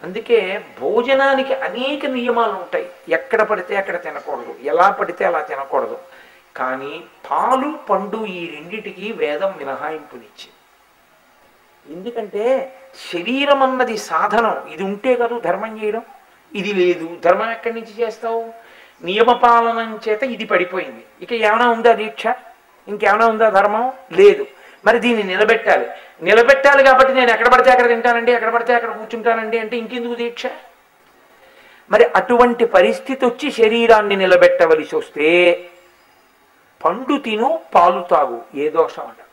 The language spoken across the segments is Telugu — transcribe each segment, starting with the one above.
అందుకే భోజనానికి అనేక నియమాలు ఉంటాయి ఎక్కడ పడితే అక్కడ తినకూడదు ఎలా పడితే అలా తినకూడదు కానీ పాలు పండు ఈ రెండిటికి వేదం మినహాయింపునిచ్చింది ఎందుకంటే శరీరం అన్నది సాధనం ఇది ఉంటే కదా ధర్మం చేయడం ఇది లేదు ధర్మం ఎక్కడి నుంచి చేస్తావు నియమపాలనం చేత ఇది పడిపోయింది ఇక ఏమైనా ఉందా దీక్ష ఇంకేమైనా ఉందా ధర్మం లేదు మరి దీన్ని నిలబెట్టాలి నిలబెట్టాలి కాబట్టి నేను ఎక్కడ పడితే అక్కడ తింటానండి ఎక్కడ పడితే అక్కడ కూర్చుంటానండి అంటే ఇంకెందుకు దీక్ష మరి అటువంటి పరిస్థితి వచ్చి శరీరాన్ని నిలబెట్టవలసి వస్తే పండు తిను పాలు తాగు ఏ దోషం అంట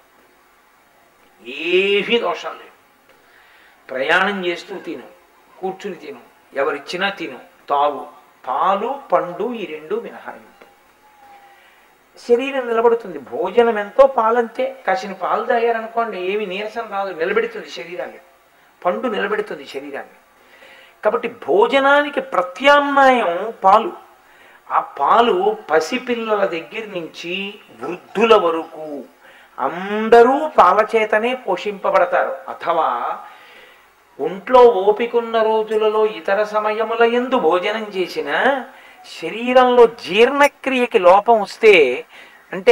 ఏమీ దోషం లేదు ప్రయాణం చేస్తూ తిను కూర్చుని తిను ఎవరిచ్చినా తిను తాగు పాలు పండు ఈ రెండు మినహాయింపు శరీరం నిలబడుతుంది భోజనం ఎంతో పాలంతే కాసిన పాలు తాగారనుకోండి ఏమి నీరసం రాదు నిలబెడుతుంది శరీరాన్ని పండు నిలబెడుతుంది శరీరాన్ని కాబట్టి భోజనానికి ప్రత్యామ్నాయం పాలు ఆ పాలు పసిపిల్లల దగ్గర నుంచి వృద్ధుల వరకు అందరూ పాల చేతనే పోషింపబడతారు అథవా ఒంట్లో ఓపికన్న రోజులలో ఇతర సమయముల ఎందు భోజనం చేసిన శరీరంలో జీర్ణక్రియకి లోపం వస్తే అంటే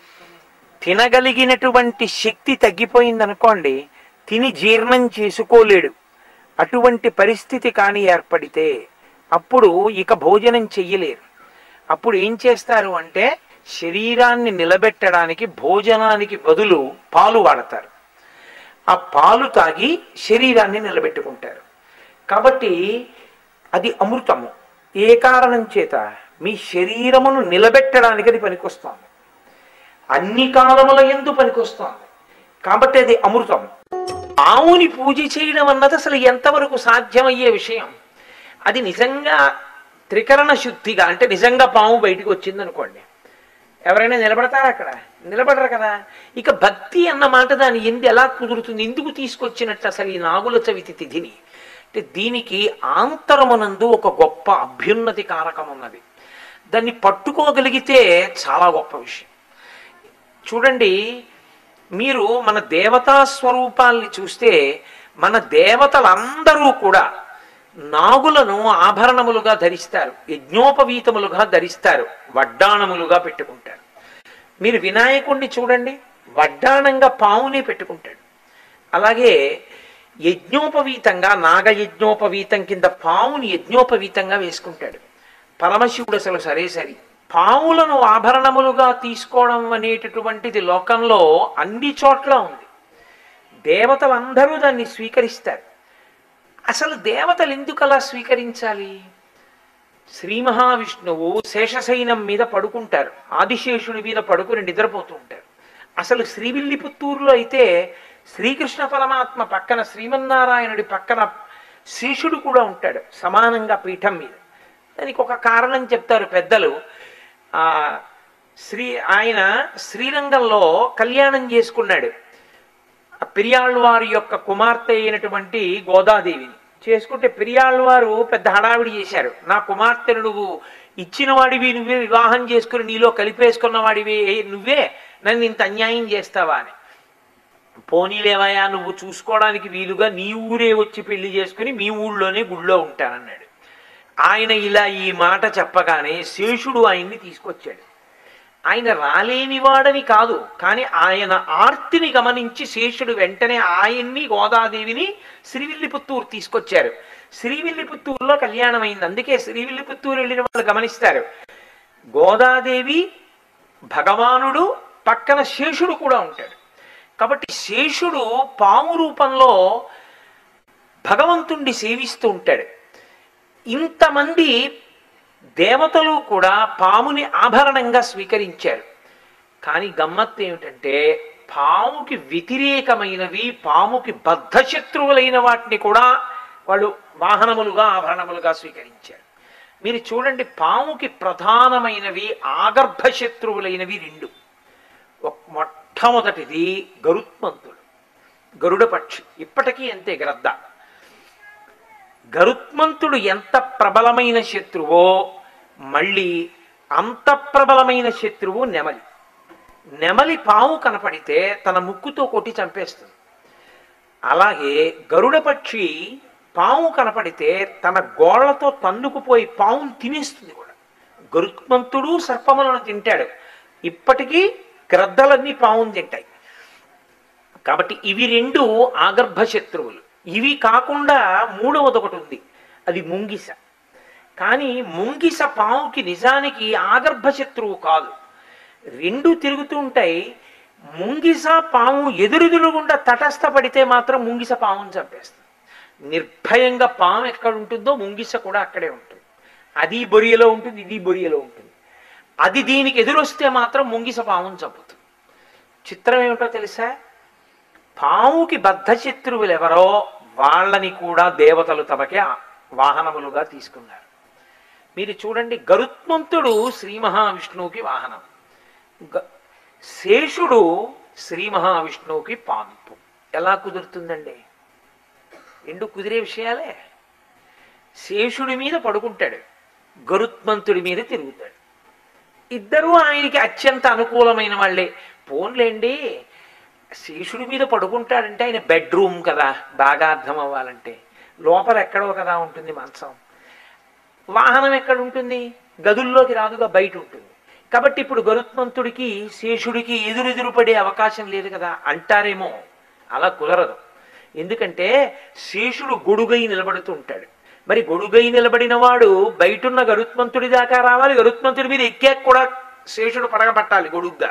తినగలిగినటువంటి శక్తి తగ్గిపోయిందనుకోండి తిని జీర్ణం చేసుకోలేడు అటువంటి పరిస్థితి కానీ ఏర్పడితే అప్పుడు ఇక భోజనం చెయ్యలేరు అప్పుడు ఏం చేస్తారు అంటే శరీరాన్ని నిలబెట్టడానికి భోజనానికి బదులు పాలు వాడతారు ఆ పాలు తాగి శరీరాన్ని నిలబెట్టుకుంటారు కాబట్టి అది అమృతము ఏ కారణం చేత మీ శరీరమును నిలబెట్టడానికి అది పనికొస్తోంది అన్ని కాలముల ఎందు పనికొస్తోంది కాబట్టి అది అమృతం పావుని పూజ చేయడం అన్నది అసలు ఎంతవరకు సాధ్యమయ్యే విషయం అది నిజంగా త్రికరణ శుద్ధిగా అంటే నిజంగా పాము బయటికి వచ్చింది అనుకోండి ఎవరైనా నిలబడతారా అక్కడ నిలబడరు కదా ఇక భక్తి అన్న మాట దాని ఎందు ఎలా కుదురుతుంది ఎందుకు తీసుకొచ్చినట్టు అసలు ఈ నాగుల చవితి తిథిని అంటే దీనికి ఆంతరమునందు ఒక గొప్ప అభ్యున్నతి కారకం ఉన్నది దాన్ని పట్టుకోగలిగితే చాలా గొప్ప విషయం చూడండి మీరు మన దేవతా స్వరూపాల్ని చూస్తే మన దేవతలందరూ కూడా నాగులను ఆభరణములుగా ధరిస్తారు యజ్ఞోపవీతములుగా ధరిస్తారు వడ్డాణములుగా పెట్టుకుంటారు మీరు వినాయకుణ్ణి చూడండి వడ్డాణంగా పావునే పెట్టుకుంటాడు అలాగే యజ్ఞోపవీతంగా నాగయజ్ఞోపవీతం కింద పావుని యజ్ఞోపవీతంగా వేసుకుంటాడు పరమశివుడు అసలు సరే సరి పావులను ఆభరణములుగా తీసుకోవడం అనేటటువంటిది లోకంలో అన్ని చోట్ల ఉంది దేవతలందరూ దాన్ని స్వీకరిస్తారు అసలు దేవతలు ఎందుకు అలా స్వీకరించాలి శ్రీ మహావిష్ణువు శేషశైనం మీద పడుకుంటారు ఆదిశేషుడి మీద పడుకుని నిద్రపోతూ ఉంటారు అసలు శ్రీవిల్లిపుత్తూరులో అయితే శ్రీకృష్ణ పరమాత్మ పక్కన శ్రీమన్నారాయణుడి పక్కన శేషుడు కూడా ఉంటాడు సమానంగా పీఠం మీద దానికి ఒక కారణం చెప్తారు పెద్దలు ఆ శ్రీ ఆయన శ్రీరంగంలో కళ్యాణం చేసుకున్నాడు ఆ పెరియాళ్ళవారి యొక్క కుమార్తె అయినటువంటి గోదాదేవిని చేసుకుంటే పెరియాళ్ళవారు పెద్ద హడావిడి చేశారు నా కుమార్తెను నువ్వు ఇచ్చిన వాడివి నువ్వే వివాహం చేసుకుని నీలో కలిపేసుకున్న వాడివి నువ్వే నన్ను ఇంత అన్యాయం చేస్తావా అని పోనీలేవయ్యా నువ్వు చూసుకోవడానికి వీలుగా నీ ఊరే వచ్చి పెళ్లి చేసుకుని మీ ఊళ్ళోనే గుళ్ళో ఉంటానన్నాడు ఆయన ఇలా ఈ మాట చెప్పగానే శేషుడు ఆయన్ని తీసుకొచ్చాడు ఆయన రాలేనివాడని కాదు కానీ ఆయన ఆర్తిని గమనించి శేషుడు వెంటనే ఆయన్ని గోదాదేవిని శ్రీవిల్లిపుత్తూరు తీసుకొచ్చారు శ్రీవిల్లిపుత్తూరులో కళ్యాణం అయింది అందుకే శ్రీవిల్లిపుత్తూరు వెళ్ళిన వాళ్ళు గమనిస్తారు గోదాదేవి భగవానుడు పక్కన శేషుడు కూడా ఉంటాడు కాబట్టి శేషుడు పాము రూపంలో భగవంతుణ్ణి సేవిస్తూ ఉంటాడు ఇంతమంది దేవతలు కూడా పాముని ఆభరణంగా స్వీకరించారు కానీ గమ్మత్తు ఏమిటంటే పాముకి వ్యతిరేకమైనవి పాముకి బద్ధశత్రువులైన వాటిని కూడా వాళ్ళు వాహనములుగా ఆభరణములుగా స్వీకరించారు మీరు చూడండి పాముకి ప్రధానమైనవి ఆగర్భ శత్రువులైనవి రెండు ఒక- మొట్టమొదటిది గరుత్మంతుడు గరుడ పక్షి ఇప్పటికీ అంతే గ్రద్ద గరుత్మంతుడు ఎంత ప్రబలమైన శత్రువో మళ్ళీ అంత ప్రబలమైన శత్రువు నెమలి నెమలి పాము కనపడితే తన ముక్కుతో కొట్టి చంపేస్తుంది అలాగే గరుడ పక్షి పాము కనపడితే తన గోళ్లతో తన్నుకుపోయి పావును తినేస్తుంది కూడా గరుత్మంతుడు సర్పములను తింటాడు ఇప్పటికీ గ్రద్దలన్నీ పావును తింటాయి కాబట్టి ఇవి రెండు ఆగర్భ శత్రువులు ఇవి కాకుండా మూడవది ఒకటి ఉంది అది ముంగిస కానీ ముంగిస పావుకి నిజానికి ఆగర్భ శత్రువు కాదు రెండు తిరుగుతూ ఉంటాయి ముంగిస పాము ఎదురెదురుగుండా తటస్థపడితే మాత్రం ముంగిస పాముని చంపేస్తుంది నిర్భయంగా పాము ఎక్కడ ఉంటుందో ముంగిస కూడా అక్కడే ఉంటుంది అది బొరియలో ఉంటుంది ఇది బొరియలో ఉంటుంది అది దీనికి ఎదురొస్తే మాత్రం ముంగిస పాముని చంపుతుంది చిత్రం ఏమిటో తెలుసా పాముకి బద్ధ శత్రువులు ఎవరో వాళ్ళని కూడా దేవతలు తమకే వాహనములుగా తీసుకున్నారు మీరు చూడండి గరుత్మంతుడు శ్రీ మహావిష్ణువుకి వాహనం గ- శేషుడు శ్రీ మహావిష్ణువుకి పాంపు ఎలా కుదురుతుందండి రెండు కుదిరే విషయాలే శేషుడి మీద పడుకుంటాడు గరుత్మంతుడి మీద తిరుగుతాడు ఇద్దరూ ఆయనకి అత్యంత అనుకూలమైన వాళ్ళే పోన్లేండి శేషుడి మీద పడుకుంటాడంటే ఆయన బెడ్రూమ్ కదా బాగా అర్థం అవ్వాలంటే లోపల ఎక్కడో కదా ఉంటుంది మంచం వాహనం ఎక్కడ ఉంటుంది గదుల్లోకి రాదుగా బయట ఉంటుంది కాబట్టి ఇప్పుడు గరుత్మంతుడికి శేషుడికి ఎదురెదురు పడే అవకాశం లేదు కదా అంటారేమో అలా కుదరదు ఎందుకంటే శేషుడు గొడుగై నిలబడుతూ ఉంటాడు మరి గొడుగై నిలబడిన వాడు బయటున్న గరుత్మంతుడి దాకా రావాలి గరుత్మంతుడి మీద ఎక్కాక కూడా శేషుడు పడగబట్టాలి గొడుగ్గా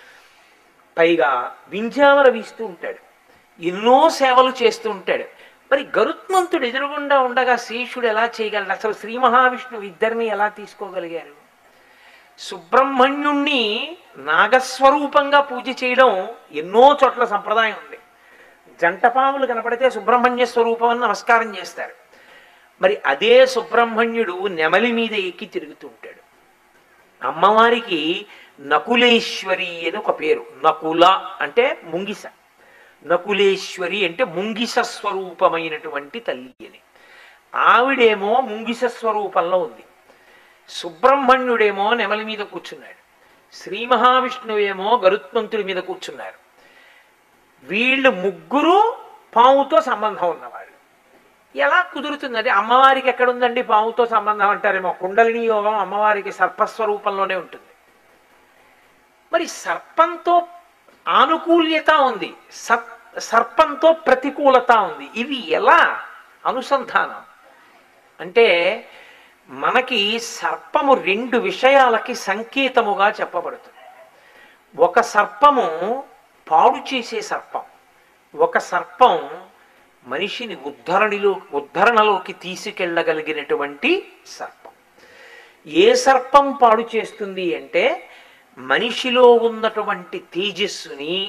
పైగా వింజామర వీస్తూ ఉంటాడు ఎన్నో సేవలు చేస్తూ ఉంటాడు మరి గరుత్మంతుడు ఎదురుగుండా ఉండగా శేషుడు ఎలా చేయగలడు అసలు శ్రీ మహావిష్ణువు ఇద్దరిని ఎలా తీసుకోగలిగారు సుబ్రహ్మణ్యుణ్ణి నాగస్వరూపంగా పూజ చేయడం ఎన్నో చోట్ల సంప్రదాయం ఉంది జంటపాములు కనపడితే సుబ్రహ్మణ్య స్వరూపం అని నమస్కారం చేస్తారు మరి అదే సుబ్రహ్మణ్యుడు నెమలి మీద ఎక్కి తిరుగుతూ ఉంటాడు అమ్మవారికి నకులేశ్వరి అని ఒక పేరు నకుల అంటే ముంగిస నకులేశ్వరి అంటే ముంగిస స్వరూపమైనటువంటి తల్లి అని ఆవిడేమో ముంగిస స్వరూపంలో ఉంది సుబ్రహ్మణ్యుడేమో నెమలి మీద కూర్చున్నాడు శ్రీ మహావిష్ణువేమో గరుత్మంతుడి మీద కూర్చున్నారు వీళ్ళు ముగ్గురు పావుతో సంబంధం ఉన్నవాళ్ళు ఎలా కుదురుతుందండి అమ్మవారికి ఎక్కడుందండి పావుతో సంబంధం అంటారేమో కుండలిని యోగం అమ్మవారికి సర్పస్వరూపంలోనే ఉంటుంది మరి సర్పంతో ఆనుకూల్యత ఉంది సర్ సర్పంతో ప్రతికూలత ఉంది ఇవి ఎలా అనుసంధానం అంటే మనకి సర్పము రెండు విషయాలకి సంకేతముగా చెప్పబడుతుంది ఒక సర్పము పాడు చేసే సర్పం ఒక సర్పం మనిషిని ఉద్ధరణిలో ఉద్ధరణలోకి తీసుకెళ్ళగలిగినటువంటి సర్పం ఏ సర్పం పాడు చేస్తుంది అంటే మనిషిలో ఉన్నటువంటి తేజస్సుని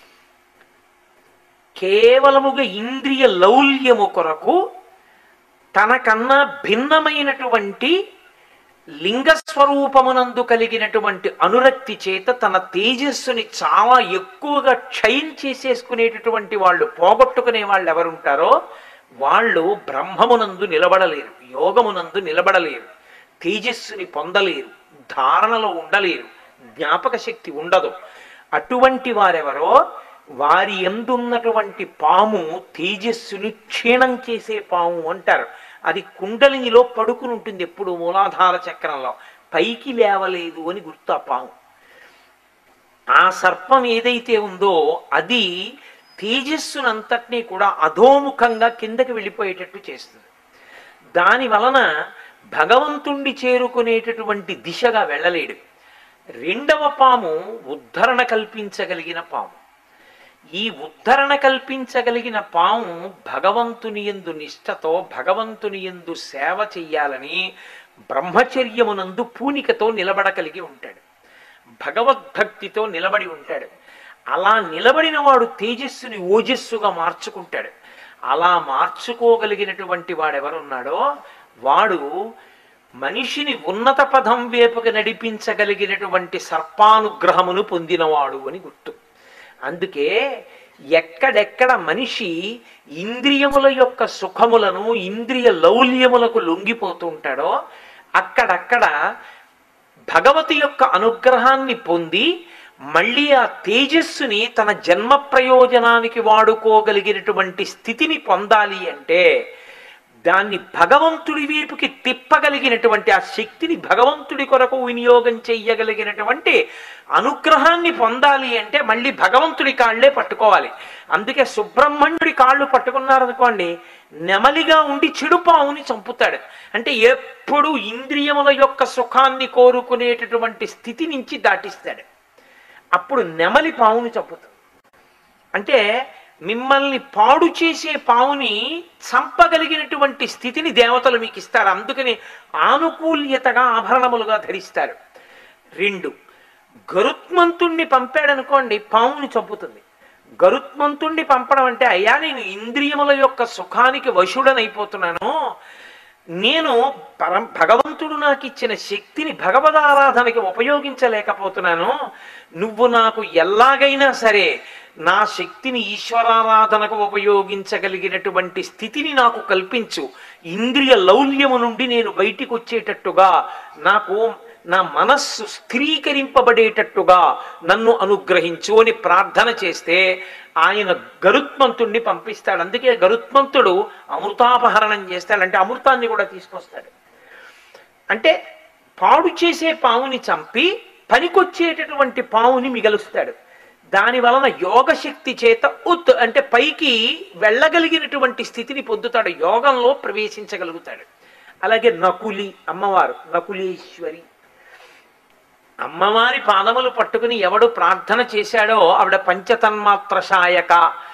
కేవలముగా ఇంద్రియ లౌల్యము కొరకు తనకన్నా భిన్నమైనటువంటి లింగ స్వరూపమునందు కలిగినటువంటి అనురక్తి చేత తన తేజస్సుని చాలా ఎక్కువగా క్షయం చేసేసుకునేటటువంటి వాళ్ళు పోగొట్టుకునే వాళ్ళు ఎవరుంటారో వాళ్ళు బ్రహ్మమునందు నిలబడలేరు యోగమునందు నిలబడలేరు తేజస్సుని పొందలేరు ధారణలో ఉండలేరు జ్ఞాపక శక్తి ఉండదు అటువంటి వారెవరో వారి ఎందున్నటువంటి పాము తేజస్సుని క్షీణం చేసే పాము అంటారు అది కుండలినిలో పడుకుని ఉంటుంది ఎప్పుడు మూలాధార చక్రంలో పైకి లేవలేదు అని గుర్తు ఆ పాము ఆ సర్పం ఏదైతే ఉందో అది తేజస్సునంతటినీ కూడా అధోముఖంగా కిందకి వెళ్ళిపోయేటట్టు చేస్తుంది దాని వలన భగవంతుణ్ణి చేరుకునేటటువంటి దిశగా వెళ్ళలేడు రెండవ పాము ఉద్ధరణ కల్పించగలిగిన పాము ఈ ఉద్ధరణ కల్పించగలిగిన పాము భగవంతుని ఎందు నిష్ఠతో భగవంతుని ఎందు సేవ చెయ్యాలని బ్రహ్మచర్యమునందు పూనికతో నిలబడగలిగి ఉంటాడు భగవద్భక్తితో నిలబడి ఉంటాడు అలా నిలబడిన వాడు తేజస్సుని ఓజస్సుగా మార్చుకుంటాడు అలా మార్చుకోగలిగినటువంటి వాడెవరున్నాడో వాడు మనిషిని ఉన్నత పదం వైపుకి నడిపించగలిగినటువంటి సర్పానుగ్రహమును పొందినవాడు అని గుర్తు అందుకే ఎక్కడెక్కడ మనిషి ఇంద్రియముల యొక్క సుఖములను ఇంద్రియ లౌల్యములకు లొంగిపోతూ ఉంటాడో అక్కడక్కడ భగవతి యొక్క అనుగ్రహాన్ని పొంది మళ్ళీ ఆ తేజస్సుని తన జన్మ ప్రయోజనానికి వాడుకోగలిగినటువంటి స్థితిని పొందాలి అంటే దాన్ని భగవంతుడి వైపుకి తిప్పగలిగినటువంటి ఆ శక్తిని భగవంతుడి కొరకు వినియోగం చెయ్యగలిగినటువంటి అనుగ్రహాన్ని పొందాలి అంటే మళ్ళీ భగవంతుడి కాళ్ళే పట్టుకోవాలి అందుకే సుబ్రహ్మణ్యుడి కాళ్ళు పట్టుకున్నారనుకోండి నెమలిగా ఉండి చెడు పావుని చంపుతాడు అంటే ఎప్పుడు ఇంద్రియముల యొక్క సుఖాన్ని కోరుకునేటటువంటి స్థితి నుంచి దాటిస్తాడు అప్పుడు నెమలి పావుని చంపుతుంది అంటే మిమ్మల్ని పాడు చేసే పావుని చంపగలిగినటువంటి స్థితిని దేవతలు మీకు ఇస్తారు అందుకని ఆనుకూల్యతగా ఆభరణములుగా ధరిస్తారు రెండు గరుత్మంతుణ్ణి పంపాడనుకోండి పావుని చంపుతుంది గరుత్మంతుణ్ణి పంపడం అంటే అయ్యా నేను ఇంద్రియముల యొక్క సుఖానికి వశుడనైపోతున్నాను నేను పరం భగవంతుడు నాకు ఇచ్చిన శక్తిని భగవదారాధనకి ఉపయోగించలేకపోతున్నాను నువ్వు నాకు ఎలాగైనా సరే నా శక్తిని ఈశ్వరారాధనకు ఉపయోగించగలిగినటువంటి స్థితిని నాకు కల్పించు ఇంద్రియ లౌల్యము నుండి నేను బయటికి వచ్చేటట్టుగా నాకు నా మనస్సు స్థిరీకరింపబడేటట్టుగా నన్ను అనుగ్రహించు అని ప్రార్థన చేస్తే ఆయన గరుత్మంతుణ్ణి పంపిస్తాడు అందుకే గరుత్మంతుడు అమృతాపహరణం చేస్తాడంటే అమృతాన్ని కూడా తీసుకొస్తాడు అంటే పాడు చేసే పావుని చంపి పనికొచ్చేటటువంటి పావుని మిగలుస్తాడు దాని వలన యోగశక్తి చేత ఉత్ అంటే పైకి వెళ్ళగలిగినటువంటి స్థితిని పొందుతాడు యోగంలో ప్రవేశించగలుగుతాడు అలాగే నకులి అమ్మవారు నకులీశ్వరి అమ్మవారి పాదములు పట్టుకుని ఎవడు ప్రార్థన చేశాడో ఆవిడ పంచతన్మాత్ర సాయక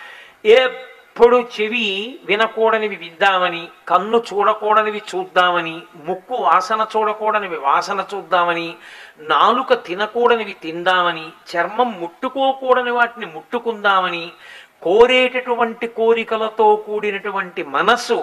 ఎప్పుడు చెవి వినకూడనివి విద్దామని కన్ను చూడకూడనివి చూద్దామని ముక్కు వాసన చూడకూడనివి వాసన చూద్దామని నాలుక తినకూడనివి తిందామని చర్మం ముట్టుకోకూడని వాటిని ముట్టుకుందామని కోరేటటువంటి కోరికలతో కూడినటువంటి మనసు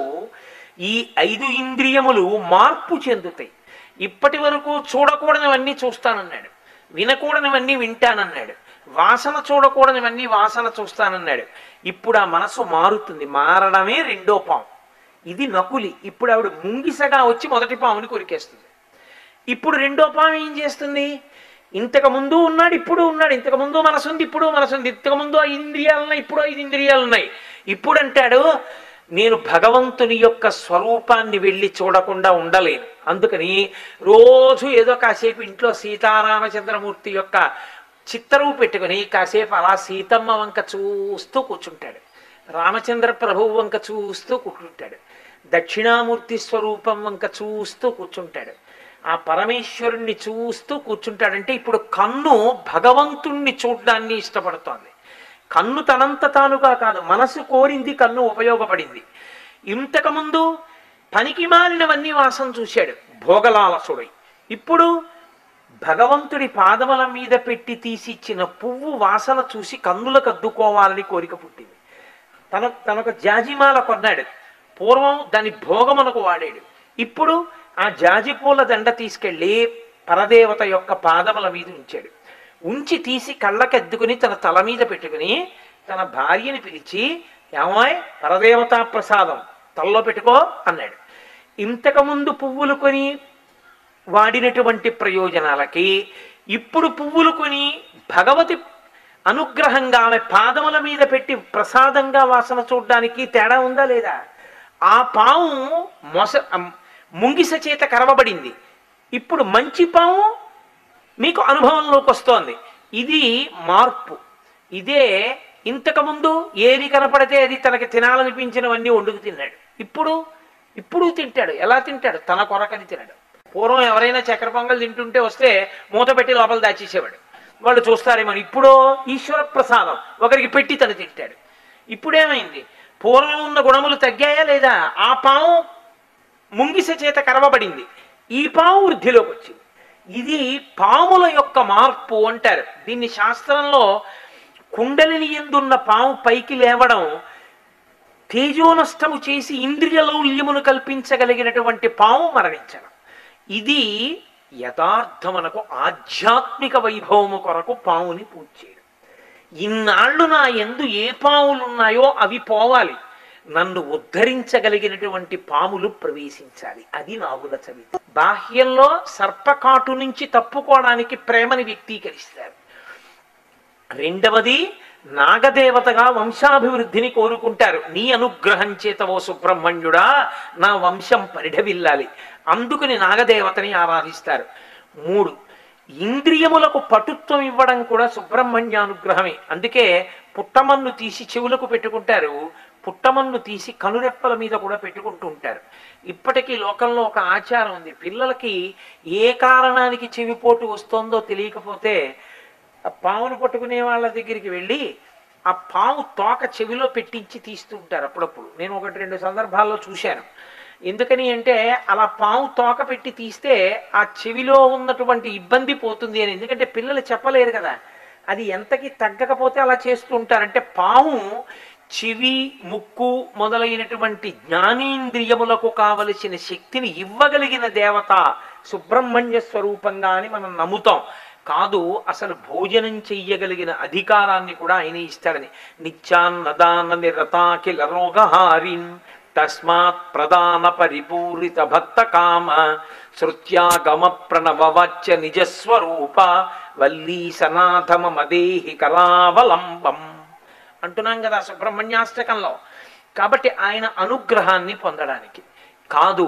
ఈ ఐదు ఇంద్రియములు మార్పు చెందుతాయి ఇప్పటి వరకు చూడకూడనివన్నీ చూస్తానన్నాడు వినకూడనివన్నీ వింటానన్నాడు వాసన చూడకూడనివన్నీ వాసన చూస్తానన్నాడు ఇప్పుడు ఆ మనసు మారుతుంది మారడమే రెండో పాము ఇది నకులి ఇప్పుడు ఆవిడ ముంగిసగా వచ్చి మొదటి పాముని కొరికేస్తుంది ఇప్పుడు రెండో పాము ఏం చేస్తుంది ఇంతకు ముందు ఉన్నాడు ఇప్పుడు ఉన్నాడు ఇంతకు ముందు మనసు ఉంది ఇప్పుడు మనసు ఉంది ఇంతకు ముందు ఐదు ఇంద్రియాలు ఉన్నాయి ఇప్పుడు ఐదు ఇంద్రియాలు ఉన్నాయి ఇప్పుడు అంటాడు నేను భగవంతుని యొక్క స్వరూపాన్ని వెళ్ళి చూడకుండా ఉండలేను అందుకని రోజు ఏదో కాసేపు ఇంట్లో సీతారామచంద్రమూర్తి యొక్క చిత్తరువు పెట్టుకుని కాసేపు అలా సీతమ్మ వంక చూస్తూ కూర్చుంటాడు రామచంద్ర ప్రభువు వంక చూస్తూ కూర్చుంటాడు దక్షిణామూర్తి స్వరూపం వంక చూస్తూ కూర్చుంటాడు ఆ పరమేశ్వరుణ్ణి చూస్తూ కూర్చుంటాడంటే ఇప్పుడు కన్ను భగవంతుణ్ణి చూడ్డాన్ని ఇష్టపడుతోంది కన్ను తనంత తానుగా కాదు మనసు కోరింది కన్ను ఉపయోగపడింది ఇంతకుముందు పనికి మాలినవన్నీ వాసన చూశాడు భోగలాలసుడై ఇప్పుడు భగవంతుడి పాదముల మీద పెట్టి తీసిచ్చిన పువ్వు వాసన చూసి కన్నులకు అద్దుకోవాలని కోరిక పుట్టింది తన తనొక జాజిమాల కొన్నాడు పూర్వం దాని భోగమునకు వాడాడు ఇప్పుడు ఆ జాజి పూల దండ తీసుకెళ్ళి పరదేవత యొక్క పాదముల మీద ఉంచాడు ఉంచి తీసి కళ్ళకెద్దుకుని తన తల మీద పెట్టుకుని తన భార్యని పిలిచి ఏమాయ్ పరదేవతా ప్రసాదం తలలో పెట్టుకో అన్నాడు ఇంతకుముందు పువ్వులు కొని వాడినటువంటి ప్రయోజనాలకి ఇప్పుడు పువ్వులు కొని భగవతి అనుగ్రహంగా ఆమె పాదముల మీద పెట్టి ప్రసాదంగా వాసన చూడడానికి తేడా ఉందా లేదా ఆ పాము మొస ముంగిస చేత కరవబడింది ఇప్పుడు మంచి పాము మీకు అనుభవంలోకి వస్తోంది ఇది మార్పు ఇదే ఇంతకుముందు ఏది కనపడితే అది తనకి తినాలనిపించినవన్నీ వండుకు తిన్నాడు ఇప్పుడు ఇప్పుడు తింటాడు ఎలా తింటాడు తన కొరకని తినడు పూర్వం ఎవరైనా చక్కెర పొంగల్ తింటుంటే వస్తే మూత పెట్టి లోపల దాచేసేవాడు వాళ్ళు చూస్తారేమో ఇప్పుడు ఈశ్వర ప్రసాదం ఒకరికి పెట్టి తను తింటాడు ఇప్పుడేమైంది పూర్వం ఉన్న గుణములు తగ్గాయా లేదా ఆ పాము ముంగిస చేత కరవబడింది ఈ పాము వృద్ధిలోకి వచ్చింది ఇది పాముల యొక్క మార్పు అంటారు దీన్ని శాస్త్రంలో కుండలిని ఎందున్న పాము పైకి లేవడం తేజోనష్టము చేసి ఇంద్రియ లౌల్యమును కల్పించగలిగినటువంటి పాము మరణించడం ఇది యథార్థమునకు ఆధ్యాత్మిక వైభవము కొరకు పాముని పూజ చేయడం ఇన్నాళ్ళు నా ఎందు ఏ పాములున్నాయో అవి పోవాలి నన్ను ఉద్ధరించగలిగినటువంటి పాములు ప్రవేశించాలి అది నాగుల చవితి బాహ్యంలో సర్పకాటు నుంచి తప్పుకోవడానికి ప్రేమని వ్యక్తీకరిస్తారు రెండవది నాగదేవతగా వంశాభివృద్ధిని కోరుకుంటారు నీ అనుగ్రహం చేత ఓ సుబ్రహ్మణ్యుడా నా వంశం పరిఢవిల్లాలి అందుకుని నాగదేవతని ఆరాధిస్తారు మూడు ఇంద్రియములకు పటుత్వం ఇవ్వడం కూడా సుబ్రహ్మణ్య అనుగ్రహమే అందుకే పుట్టమన్ను తీసి చెవులకు పెట్టుకుంటారు పుట్టమన్ను తీసి కనురెప్పల మీద కూడా పెట్టుకుంటూ ఉంటారు ఇప్పటికీ లోకంలో ఒక ఆచారం ఉంది పిల్లలకి ఏ కారణానికి చెవిపోటు వస్తోందో తెలియకపోతే ఆ పావును పట్టుకునే వాళ్ళ దగ్గరికి వెళ్ళి ఆ పాము తోక చెవిలో పెట్టించి తీస్తూ ఉంటారు అప్పుడప్పుడు నేను ఒకటి రెండు సందర్భాల్లో చూశాను ఎందుకని అంటే అలా పాము తోక పెట్టి తీస్తే ఆ చెవిలో ఉన్నటువంటి ఇబ్బంది పోతుంది అని ఎందుకంటే పిల్లలు చెప్పలేరు కదా అది ఎంతకి తగ్గకపోతే అలా చేస్తూ ఉంటారు అంటే పాము చెవి ముక్కు మొదలైనటువంటి జ్ఞానేంద్రియములకు కావలసిన శక్తిని ఇవ్వగలిగిన దేవత సుబ్రహ్మణ్య స్వరూపంగా అని మనం నమ్ముతాం కాదు అసలు భోజనం చెయ్యగలిగిన అధికారాన్ని కూడా ఆయన ఇస్తాడని నిత్యాన్నదాన నిరతాకిల రోగహారిన్ తస్మాత్ ప్రధాన పరిపూరిత భక్త కామ శృత్యాగమ ప్రణవవాచ్య నిజస్వరూప వల్లీ సనాథమ మదేహి కరావలంబం అంటున్నాం కదా సుబ్రహ్మణ్యాష్టకంలో కాబట్టి ఆయన అనుగ్రహాన్ని పొందడానికి కాదు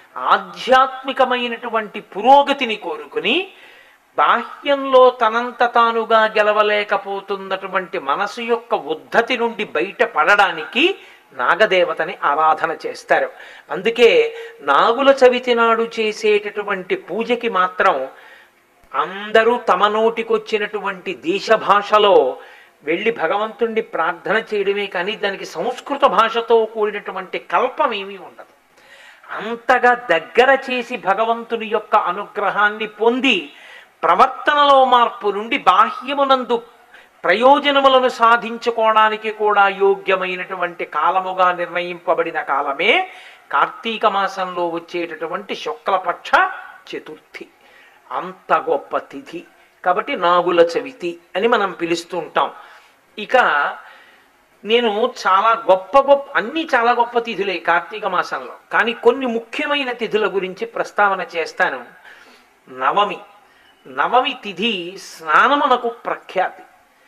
ఆధ్యాత్మికమైనటువంటి పురోగతిని కోరుకుని బాహ్యంలో తనంత తానుగా గెలవలేకపోతున్నటువంటి మనసు యొక్క ఉద్ధతి నుండి బయటపడడానికి నాగదేవతని ఆరాధన చేస్తారు అందుకే నాగుల చవితి నాడు చేసేటటువంటి పూజకి మాత్రం అందరూ తమ నోటికొచ్చినటువంటి దేశ భాషలో వెళ్ళి భగవంతుణ్ణి ప్రార్థన చేయడమే కానీ దానికి సంస్కృత భాషతో కూడినటువంటి కల్పం ఏమీ ఉండదు అంతగా దగ్గర చేసి భగవంతుని యొక్క అనుగ్రహాన్ని పొంది ప్రవర్తనలో మార్పు నుండి బాహ్యమునందు ప్రయోజనములను సాధించుకోవడానికి కూడా యోగ్యమైనటువంటి కాలముగా నిర్ణయింపబడిన కాలమే కార్తీక మాసంలో వచ్చేటటువంటి శుక్లపక్ష చతుర్థి అంత గొప్ప తిథి కాబట్టి నాగుల చవితి అని మనం పిలుస్తూ ఉంటాం ఇక నేను చాలా గొప్ప గొప్ప అన్ని చాలా గొప్ప తిథులే కార్తీక మాసంలో కానీ కొన్ని ముఖ్యమైన తిథుల గురించి ప్రస్తావన చేస్తాను నవమి నవమి తిథి స్నానమునకు ప్రఖ్యాతి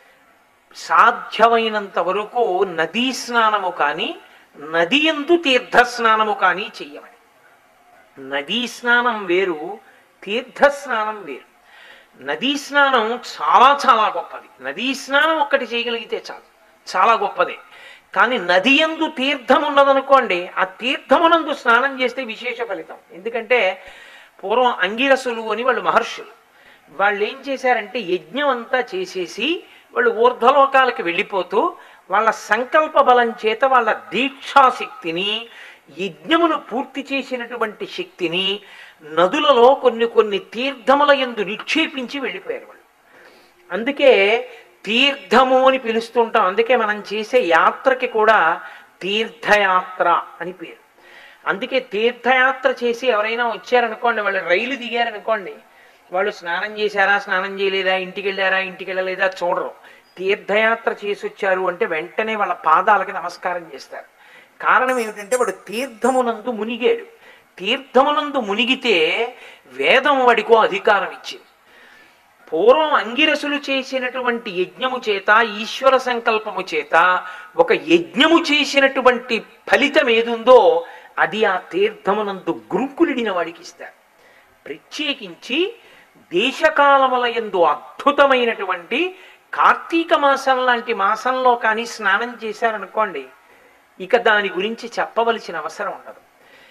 సాధ్యమైనంత వరకు నదీ స్నానము కానీ నది ఎందు తీర్థ స్నానము కానీ చెయ్యమని నదీ స్నానం వేరు తీర్థ స్నానం వేరు నదీ స్నానం చాలా చాలా గొప్పది నదీ స్నానం ఒక్కటి చేయగలిగితే చాలు చాలా గొప్పదే కానీ నది ఎందు తీర్థం ఉన్నదనుకోండి ఆ తీర్థమునందు స్నానం చేస్తే విశేష ఫలితం ఎందుకంటే పూర్వం అంగిరసులు అని వాళ్ళు మహర్షులు వాళ్ళు ఏం చేశారంటే యజ్ఞం అంతా చేసేసి వాళ్ళు ఊర్ధ్వలోకాలకు వెళ్ళిపోతూ వాళ్ళ సంకల్ప బలం చేత వాళ్ళ దీక్షాశక్తిని యజ్ఞమును పూర్తి చేసినటువంటి శక్తిని నదులలో కొన్ని కొన్ని తీర్థముల యందు నిక్షేపించి వెళ్ళిపోయారు వాళ్ళు అందుకే తీర్థము అని పిలుస్తుంటాం అందుకే మనం చేసే యాత్రకి కూడా తీర్థయాత్ర అని పేరు అందుకే తీర్థయాత్ర చేసి ఎవరైనా వచ్చారనుకోండి వాళ్ళు రైలు దిగారనుకోండి వాళ్ళు స్నానం చేశారా స్నానం చేయలేదా ఇంటికి వెళ్ళారా ఇంటికి వెళ్ళలేదా చూడరు తీర్థయాత్ర చేసి వచ్చారు అంటే వెంటనే వాళ్ళ పాదాలకి నమస్కారం చేస్తారు కారణం ఏమిటంటే వాడు తీర్థమునందు మునిగాడు తీర్థమునందు మునిగితే వేదం వాడికో అధికారం ఇచ్చింది పూర్వం అంగిరసులు చేసినటువంటి యజ్ఞము చేత ఈశ్వర సంకల్పము చేత ఒక యజ్ఞము చేసినటువంటి ఫలితం ఏదుందో అది ఆ తీర్థమునందు గురుకులిడిన వాడికి ఇస్తారు ప్రత్యేకించి దేశకాలముల యందు అద్భుతమైనటువంటి కార్తీక మాసం లాంటి మాసంలో కానీ స్నానం చేశారనుకోండి ఇక దాని గురించి చెప్పవలసిన అవసరం ఉండదు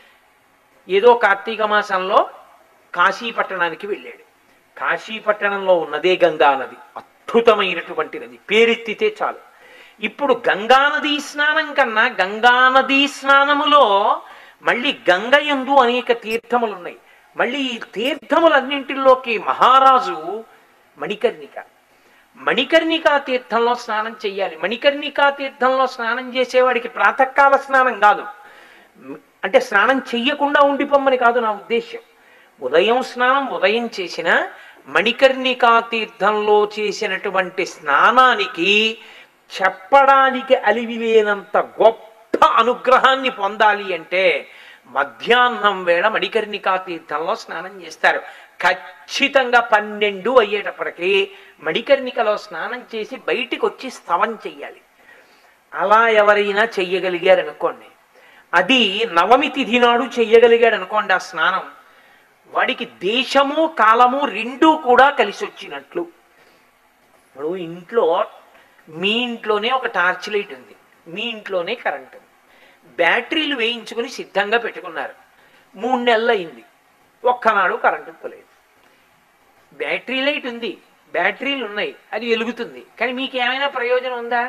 ఏదో కార్తీక మాసంలో కాశీ పట్టణానికి వెళ్ళాడు కాశీ పట్టణంలో ఉన్నదే గంగా నది అద్భుతమైనటువంటి నది పేరెత్తితే చాలు ఇప్పుడు గంగా నదీ స్నానం కన్నా గంగా నదీ స్నానములో మళ్ళీ గంగ యందు అనేక తీర్థములు ఉన్నాయి మళ్ళీ ఈ తీర్థములన్నింటిలోకి మహారాజు మణికర్ణిక మణికర్ణికా తీర్థంలో స్నానం చెయ్యాలి మణికర్ణికా తీర్థంలో స్నానం చేసేవాడికి ప్రాతకాల స్నానం కాదు అంటే స్నానం చెయ్యకుండా ఉండిపోమ్మని కాదు నా ఉద్దేశ్యం ఉదయం స్నానం ఉదయం చేసిన మణికర్ణికా తీర్థంలో చేసినటువంటి స్నానానికి చెప్పడానికి అలివి లేనంత గొప్ప అనుగ్రహాన్ని పొందాలి అంటే మధ్యాహ్నం వేళ మణికర్ణికా తీర్థంలో స్నానం చేస్తారు ఖచ్చితంగా పన్నెండు అయ్యేటప్పటికి మణికర్ణికలో స్నానం చేసి బయటికి వచ్చి స్తవం చెయ్యాలి అలా ఎవరైనా చెయ్యగలిగారు అనుకోండి అది నవమి తిథి నాడు చెయ్యగలిగాడు అనుకోండి ఆ స్నానం వాడికి దేశము కాలము రెండూ కూడా కలిసి వచ్చినట్లు ఇప్పుడు ఇంట్లో మీ ఇంట్లోనే ఒక టార్చ్ లైట్ ఉంది మీ ఇంట్లోనే కరెంట్ ఉంది బ్యాటరీలు వేయించుకుని సిద్ధంగా పెట్టుకున్నారు మూడు నెలలు అయింది ఒక్కనాడు కరెంటు పోలేదు బ్యాటరీ లైట్ ఉంది బ్యాటరీలు ఉన్నాయి అది వెలుగుతుంది కానీ మీకేమైనా ప్రయోజనం ఉందా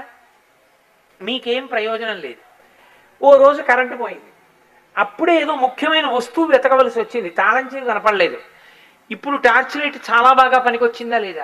మీకేం ప్రయోజనం లేదు ఓ రోజు కరెంటు పోయింది అప్పుడే ఏదో ముఖ్యమైన వస్తువు వెతకవలసి వచ్చింది తాళం చేయి కనపడలేదు ఇప్పుడు టార్చ్ లైట్ చాలా బాగా పనికొచ్చిందా లేదా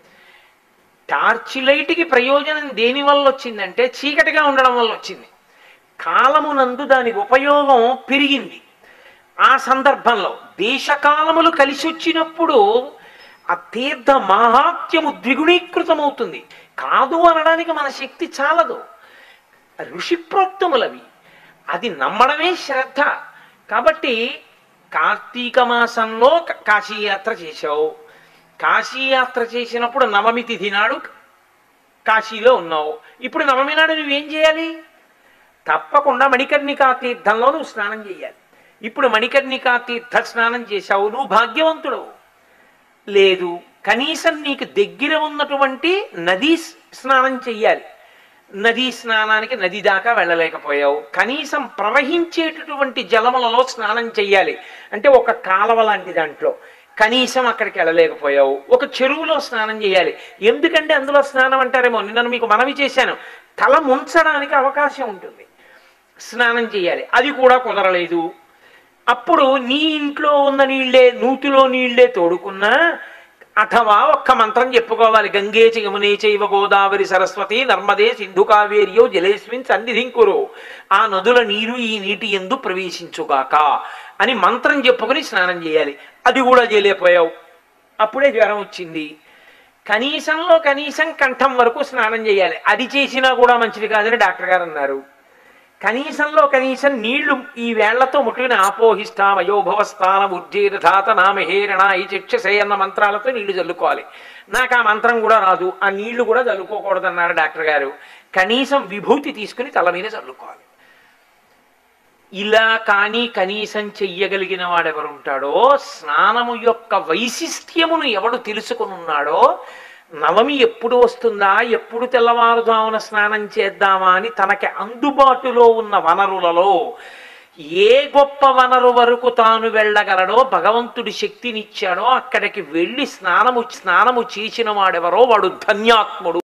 టార్చ్ లైట్కి ప్రయోజనం దేని వల్ల వచ్చిందంటే చీకటిగా ఉండడం వల్ల వచ్చింది కాలమునందు దాని ఉపయోగం పెరిగింది ఆ సందర్భంలో దేశకాలములు కలిసి వచ్చినప్పుడు ఆ తీర్థ మహాత్యము ద్విగుణీకృతమవుతుంది కాదు అనడానికి మన శక్తి చాలదు ఋషి ప్రోక్తములవి అది నమ్మడమే శ్రద్ధ కాబట్టి కార్తీక మాసంలో క- కాశీయాత్ర చేశావు కాశీయాత్ర చేసినప్పుడు నవమి తిథి నాడు కాశీలో ఉన్నావు ఇప్పుడు నవమి నాడు నువ్వేం చేయాలి తప్పకుండా మణికర్ణికా తీర్థంలో నువ్వు స్నానం చేయాలి ఇప్పుడు మణికర్ణికా తీర్థ స్నానం చేశావు నువ్వు భాగ్యవంతుడవు లేదు కనీసం నీకు దగ్గర ఉన్నటువంటి నదీ స్- స్నానం చెయ్యాలి నదీ స్నానానికి నది దాకా వెళ్ళలేకపోయావు కనీసం ప్రవహించేటటువంటి జలములలో స్నానం చెయ్యాలి అంటే ఒక కాలవ లాంటి దాంట్లో కనీసం అక్కడికి వెళ్ళలేకపోయావు ఒక చెరువులో స్నానం చేయాలి ఎందుకంటే అందులో స్నానం అంటారేమో నిన్న మీకు మనవి చేశాను తల ముంచడానికి అవకాశం ఉంటుంది స్నానం చేయాలి అది కూడా కుదరలేదు అప్పుడు నీ ఇంట్లో ఉన్న నీళ్లే నూతిలో నీళ్లే తోడుకున్నా అథవా ఒక్క మంత్రం చెప్పుకోవాలి గంగే చ యమునే చైవ గోదావరి సరస్వతి నర్మదే సింధు కావేరియో జలేస్మిన్ సన్నిధింకురు ఆ నదుల నీరు ఈ నీటి ఎందు ప్రవేశించుగాక అని మంత్రం చెప్పుకొని స్నానం చేయాలి అది కూడా చేయలేకపోయావు అప్పుడే జ్వరం వచ్చింది కనీసంలో కనీసం కంఠం వరకు స్నానం చేయాలి అది చేసినా కూడా మంచిది కాదని డాక్టర్ గారు అన్నారు కనీసంలో కనీసం నీళ్లు ఈ వేళ్లతో ముట్టిన ఆపోహిస్తామయోభవస్థాన ఉజ్జీరధాత నామహేరణ ఈ చక్షసే అన్న మంత్రాలతో నీళ్లు చల్లుకోవాలి నాకు ఆ మంత్రం కూడా రాదు ఆ నీళ్లు కూడా చల్లుకోకూడదు అన్నారు డాక్టర్ గారు కనీసం విభూతి తీసుకుని తల మీద చల్లుకోవాలి ఇలా కానీ కనీసం చెయ్యగలిగిన వాడెవరుంటాడో స్నానము యొక్క వైశిష్ట్యమును ఎవడు తెలుసుకునున్నాడో నవమి ఎప్పుడు వస్తుందా ఎప్పుడు తెల్లవారుజామున స్నానం చేద్దామా అని తనకి అందుబాటులో ఉన్న వనరులలో ఏ గొప్ప వనరు వరకు తాను వెళ్ళగలడో భగవంతుడి శక్తినిచ్చాడో అక్కడికి వెళ్ళి స్నానము స్నానము చేసిన వాడెవరో వాడు ధన్యాత్ముడు